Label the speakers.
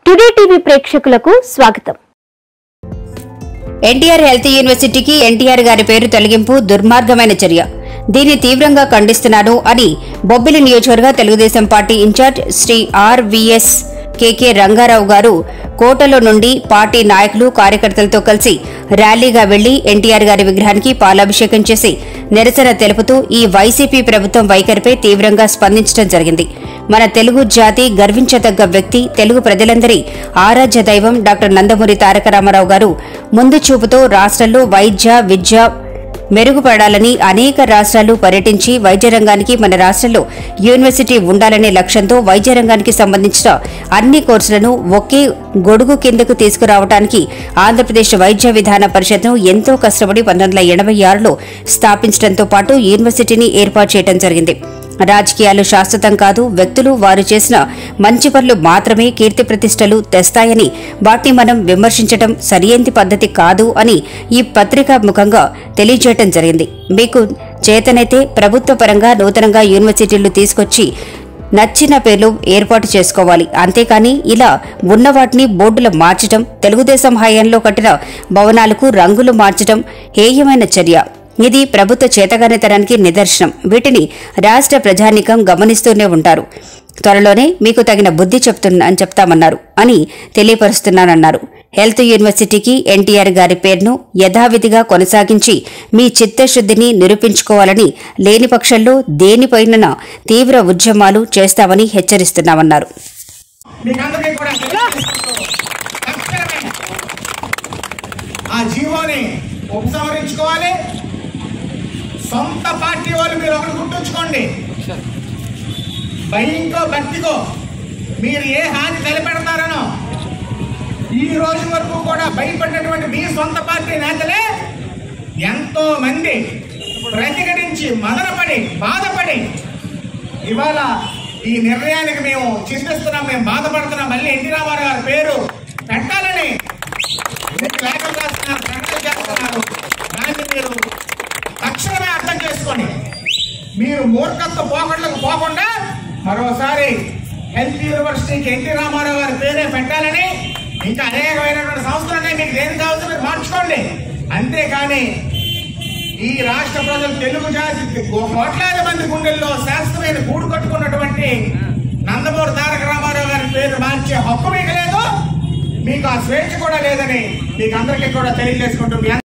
Speaker 1: today TV ప్రేక్షకులకు స్వాగతం
Speaker 2: NTR health యూనివర్సిటీకి ఎన్టీఆర్ గారి పేరు తొలగింపు దుర్మార్గమైన చర్య దీన్ని తీవ్రంగా ఖండిస్తున్నాను అని బొబ్బిలి నియోజకవర్గ Telugudesam party in-charge Sri RVS KK Rangarao garu కోటలో నుండి పార్టీ నాయకులు కార్యకర్తలతో కలిసి ర్యాలీగా వెళ్లి ఎన్టీఆర్ గారి విగ్రహానికి పాలాభిషేకం చేసి నిరసన తెలుపుతూ ఈ వైసీపీ ప్రభుత్వం వైఖరిపై తీవ్రంగా స్పందించడం జరిగింది మన తెలుగు జాతి గర్వించదగ్గ వ్యక్తి తెలుగు ప్రజలందరి ఆరాధ్య దైవం డాక్టర్ నందమూరి తారక రామారావు గారు ముందు చూపుతో రాష్ట్రంలో వైద్య విద్య మెరుగుపడాలని అనేక రాష్ట్రాలు పర్యటించి వైద్య రంగానికి మన రాష్ట్రంలో యూనివర్సిటీ ఉండాలనే లక్ష్యంతో వైద్య రంగానికి సంబంధించిన అన్ని కోర్సులను ఒకే గొడుగు కిందకు తీసుకురావడానికి ఆంధ్రప్రదేశ్ వైద్య విధాన పరిషత్ను ఎంతో కష్టపడి పంతొమ్మిది వందల ఎనభై ఆరులో స్థాపించడంతో పాటు యూనివర్సిటీని ఏర్పాటు చేయడం జరిగింది రాజకీయాలు శాశ్వతం కాదు వ్యక్తులు వారు చేసిన మంచి పనులు మాత్రమే కీర్తి ప్రతిష్టలు తెస్తాయని వాటిని మనం విమర్శించడం సరియైన పద్ధతి కాదు అని ఈ పత్రికా ముఖంగా తెలియజేయడం జరిగింది మీకు చేతనైతే ప్రభుత్వ పరంగా నూతనంగా యూనివర్సిటీలు తీసుకొచ్చి నచ్చిన పేర్లు ఏర్పాటు చేసుకోవాలి అంతేకాని ఇలా ఉన్న వాటిని బోర్డులు మార్చడం తెలుగుదేశం హయాంలో కట్టిన భవనాలకు రంగులు మార్చడం హేయమైన చర్య ఇది ప్రభుత్వ చేతగానితనానికి నిదర్శనం వీటిని రాష్ట్ర ప్రజానికం గమనిస్తూనే ఉంటారు త్వరలోనే మీకు తగిన బుద్ధి చెప్తున్నా అని చెప్తామన్నారు అని తెలియపరుస్తున్నానన్నారు హెల్త్ యూనివర్సిటీకి ఎన్టీఆర్ గారి పేరును యథావిధిగా కొనసాగించి మీ చిత్తశుద్ధిని నిరూపించుకోవాలని లేని పక్షంలో దేనిపైన తీవ్ర ఉద్యమాలు చేస్తామని హెచ్చరిస్తున్నామన్నారు
Speaker 3: మీకందరికీ కూడా తెలియజేసుకుంటూ తక్షణమే ఆ జీవోని ఉపసంహరించుకోవాలి సొంత పార్టీ వాళ్ళు మీరు ఒకటి గుర్తుంచుకోండి భయంకో భక్తికో మీరు ఏ హాని తలపెడతారనో ఈ రోజు వరకు కూడా భయపడినటువంటి మీ సొంత పార్టీ నేతలే ఎంతో మంది ప్రతిఘటించి మదనపడి బాధపడి ఇవాళ ఈ నిర్ణయానికి మేము చింతిస్తున్నాం మేము బాధపడుతున్నాం మళ్ళీ ఎన్టీ రామారావు గారి పేరు పెట్టాలని మీకు లేఖలు రాస్తున్నారు ప్రకటన చేస్తున్నారు దాన్ని మీరు తక్షణమే అర్థం చేసుకోండి మీరు మూర్ఖత్వ పోకట్లకు పోకుండా మరోసారి హెల్త్ యూనివర్సిటీకి ఎన్టీ రామారావు గారి పేరే పెట్టాలని ఇంకా అనేకమైనటువంటి సంస్థలనే మీకు దేని కావాల్సి మీరు మార్చుకోండి అంతేకాని ఈ రాష్ట్ర ప్రజలు తెలుగు జాతి కోట్లాది మంది గుండెల్లో శాస్త్రమైన గూడు కట్టుకున్నటువంటి నందమూరి తారక రామారావు గారి పేరు మార్చే హక్కు మీకు లేదు మీకు ఆ స్వేచ్ఛ కూడా లేదని మీకు అందరికీ కూడా తెలియజేసుకుంటూ మీ